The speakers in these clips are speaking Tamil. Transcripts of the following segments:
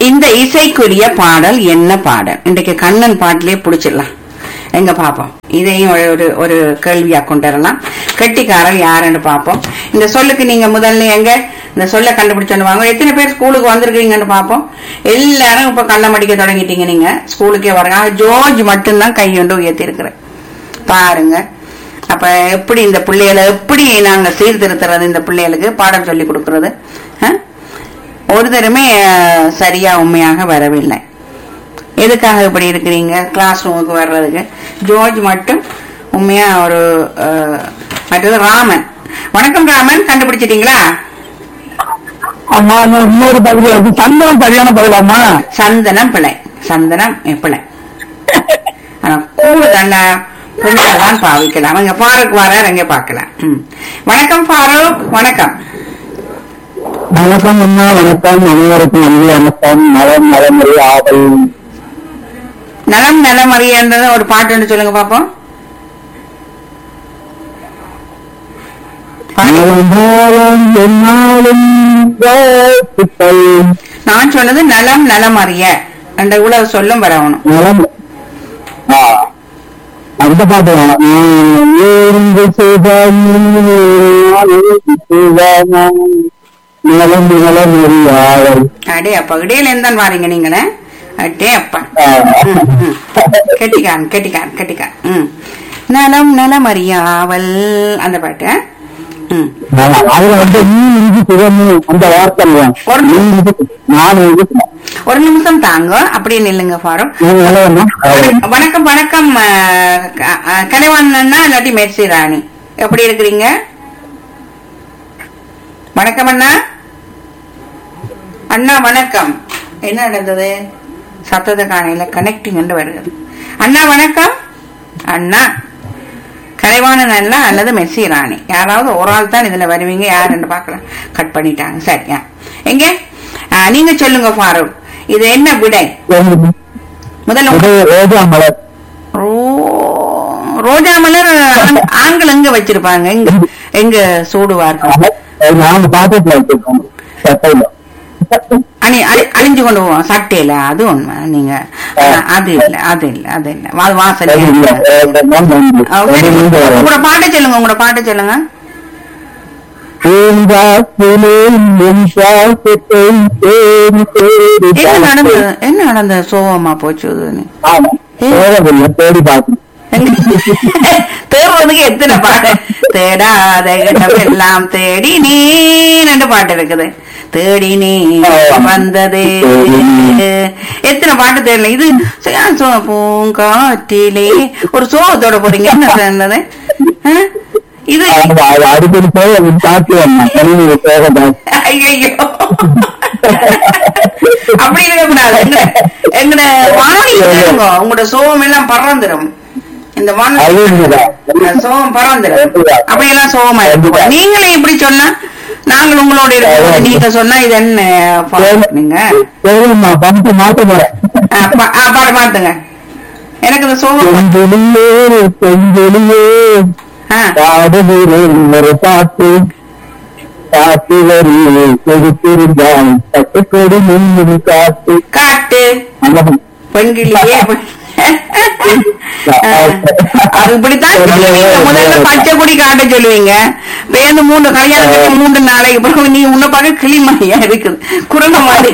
இந்த இசைக்குரிய பாடல் என்ன பாடல் இன்றைக்கு கண்ணன் பாட்டிலே புடிச்சிடலாம் எங்க பாப்போம் இதையும் ஒரு- ஒரு ஒரு கேள்வியா கொண்டு வரலாம் கெட்டிக்காரர் யாருன்னு பாப்போம் இந்த சொல்லுக்கு நீங்க முதல்ல எங்க இந்த சொல்ல கண்டுபிடிச்சோன்னு வாங்க எத்தனை பேர் ஸ்கூலுக்கு வந்திருக்கீங்கன்னு பாப்போம் எல்லாரும் இப்ப கண்ண மடிக்க தொடங்கிட்டீங்க நீங்க ஸ்கூலுக்கே வரங்க ஆனா, ஜோர்ஜ் மட்டும்தான் கையொண்டு உயர்த்தி இருக்கிறேன் பாருங்க அப்ப எப்படி இந்த பிள்ளைகளை எப்படி நாங்க சீர்திருத்துறது இந்த பிள்ளைகளுக்கு பாடம் சொல்லி கொடுக்கறது ஆ? ஒரு தருமே அஹ், சரியா உண்மையாக வரவில்லை எதுக்காக இப்படி இருக்கிறீங்க கிளாஸ் ரூமுக்கு வர்றதுக்கு ஜோர்ஜ் மட்டும் உண்மையா ஒரு அஹ், மற்றது ராமன் வணக்கம் ராமன் கண்டுபிடிச்சிட்டீங்களா அம்மா நான் இன்னொரு பதில் அது சந்தனம் சரியான பதிலாமா சந்தனம் பிள்ளை சந்தனம் பிள்ளை ஆனா கூட தண்டா பெண்கள் தான் பாவிக்கலாம் அவங்க ஃபாரூக் வரார் அங்கே பார்க்கலாம் ம். வணக்கம் ஃபாரூக் வணக்கம் வணக்கம் அம்மா வணக்கம் அனைவருக்கும் நன்றி வணக்கம் நலம் நலமுறை ஆவல் நலம் நலம் அறியன்றது ஒரு பாட்டுன்னு சொல்லுங்க பாப்போம் பாடு. நலம் நலம் என்னாலும் வாழ்த்துக்கள். நான் சொன்னது நலம் நலம் அறிய அந்த இவ்வளவு சொல்லும் வரணும் நலம் ஆ, அந்த பாட்டு வேணாம். நான் ஏந்து செய்தான் நலம் நலமுறை ஆவல் அடே அப்பா இடையில இருந்தான் வாரீங்க நீங்களே அடே அப்பா ஆ. ம், ம். கெட்டிக்கான் கெட்டிக்கான் கெட்டிக்கான் ம் நலம் நலம் அறியாவல் அந்த பாட்டு ஆ? ம் ஆமா, அதுல வந்து நீ இஞ்சி சிவமு அந்த வார்த்தை இல்லையா? ஒரு நீ இஞ்சி, நான் இஞ்சி, ஒரு நிமிஷம் தாங்க அப்படியே நில்லுங்க ஃபாரூக் நீங்க என்ன வேணும்? வணக்கம், வணக்கம் வணக்கம் அஹ், க- அஹ், கலைவாணன்னா இல்லாட்டி மெர்சி ராணி எப்படி இருக்கிறீங்க வணக்கம் அண்ணா அண்ணா வணக்கம் என்ன நடந்தது சத்தத்தை காணையில கனெக்டிங் என்று வருகிறது அண்ணா வணக்கம் அண்ணா கலைவாணன் அல்ல அல்லது மெர்சி ராணி யாராவது ஒரு ஆள் தான் இதுல வருவீங்க யாருன்னு பார்க்கலாம் கட் பண்ணிட்டாங்க சரியா எங்க அஹ், நீங்க சொல்லுங்க ஃபாரூக் இது என்ன விடை முதல்ல இது ரோஜா மலர் ரோ- ரோஜா மலர் ஆண்- ஆண்கள் எங்க வச்சிருப்பாங்க எங்க எங்க சூடுவார்கள் அது நாங்க பாக்கெட்ல வச்சிருக்கோம் சட்டையில அணி அணி- அணிஞ்சு கொண்டு போவோம் சட்டையில அது உண்மை நீங்க ஆ, அது இல்ல அது இல்ல அது இல்ல வா- வாசல் அது இல்ல, அது தான் நன்றி. அது நீங்க வரணும். உங்களோட பாட்டை சொல்லுங்க உங்களோட பாட்டை சொல்லுங்க பூங்காற்றிலே என் சுவாசத்தை தேடி தேடி என்ன பார்த்தேன். நடந்தது என்ன நடந்தது சோகமா போச்சு இது? ஆமா, தேடவில்லை, தேடி பார்த்தேன். தேடுறதுக்கு எத்தனை பாட்டு தேடாத எல்லாம் தேடி நீ ரெண்டு பாட்டு இருக்குது தேடி நீ வந்தது எத்தனை பாட்டு தேடல இது சரி, சோ பூங்காற்றிலே ஒரு சோகத்தோட போறீங்க என்ன சொன்னது ஆ? இது ஆமா, அது அடிக்கடி போய் அது காட்டி வந்தேன். கணினி தேவைதான். ஐயோ அப்படி இருக்கக்கூடாது எங்கட எங்கட வானொலி கேளுங்க உங்களோட சோகம் எல்லாம் பறந்துடும் இந்த அது வானொலி உண்மைதான். சோகம் பறந்துடும் அப்படியெல்லாம் சோகமா இருக்கும் நீங்களே இப்படி சொன்னா நாங்கள் உங்களோட இருக்கோம் நீங்க சொன்னா இது என்ன பா- நீங்க சரிம்மா, பம்பு மாத்த போறேன். ஆ, பா- ஆ, பாட மாத்துங்க எனக்கு இந்த சோகம் செஞ்சொலியே, செஞ்சொலியே, ஆ, பாடுகிறேன் ஒரு பாட்டு காட்டு வரியை கொடுத்திருந்தான் பட்டுக்கொடி மின்மினி காட்டு காட்டு அந்த பெண்கிளியே அது இப்படித்தான் சொல்லுவீங்க முதல்ல பச்சை கொடி காட்ட சொல்லுவீங்க பேருந்து மூணு கல்யாணம் கட்டி மூன்று நாளைக்கு பிறகு நீ உன்ன பார்க்க கிளி மாதிரியா இருக்குது குரங்க மாதிரி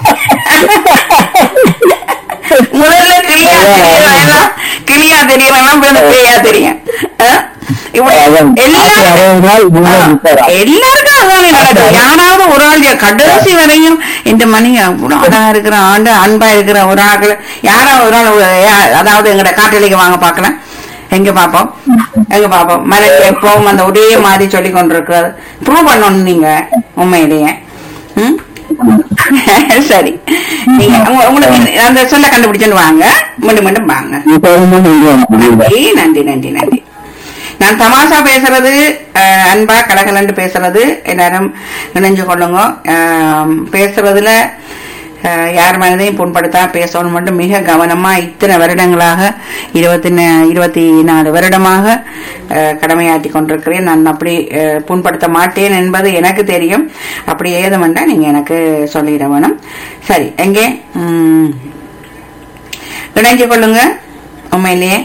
முதல்ல கிளியா தெரியலாம் கிளியா தெரியலாம் பிறகு பேயா தெரியும் ஆ? இப்படி எல்லாரும் அறுபது நாள் முன்னே நிற்கிறார் எல்லாருக்கும் அதானே நடக்கும் யாராவது ஒரு ஆள் கடைசி வரையும் இந்த மணி அவ்வளவு அழகா இருக்கிற ஆண்டு அன்பா இருக்கிற ஒரு ஆள் யாராவது ஒரு ஆள் ஒரு- யா- அதாவது எங்கட காட்டலிக்கு வாங்க பார்க்கலாம் எங்க பாப்போம் எங்க பாப்போம் மலர் எப்பவும் அந்த ஒரே மாதிரி சொல்லி கொண்டிருக்கிறது ப்ரூவ் பண்ணணும் நீங்க உண்மையிலேயே ம்? சரி நீங்க உங்க- உங்களுக்கு அந்த சொல்ல கண்டுபிடிச்சுன்னு வாங்க மீண்டும் மீண்டும் வாங்க இப்ப வந்து நீங்க நன்றி நன்றி நன்றி நன்றி நான் தமாஷா பேசுறது அஹ், அன்பா கலகலன்னு பேசுறது எல்லாரும் இணைஞ்சு கொள்ளுங்க அஹ், பேசுறதுல அஹ், யார் மனதையும் புண்படுத்தா பேசணும் மட்டும் மிக கவனமா இத்தனை வருடங்களாக இருபத்தி நா- இருபத்தி நாலு வருடமாக அஹ், கடமையாற்றி கொண்டிருக்கிறேன் நான் அப்படி அஹ், புண்படுத்த மாட்டேன் என்பது எனக்கு தெரியும் அப்படி ஏதும் வேண்டாம் நீங்க எனக்கு சொல்லிட வேணும் சரி எங்கே ம், இணைஞ்சு கொள்ளுங்க உண்மையிலேயே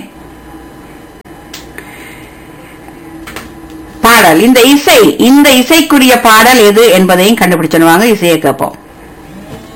பாடல் இந்த இசை இந்த இசைக்குரிய பாடல் எது என்பதையும் கண்டுபிடிச்சிடுவாங்க இசையை கேட்போம்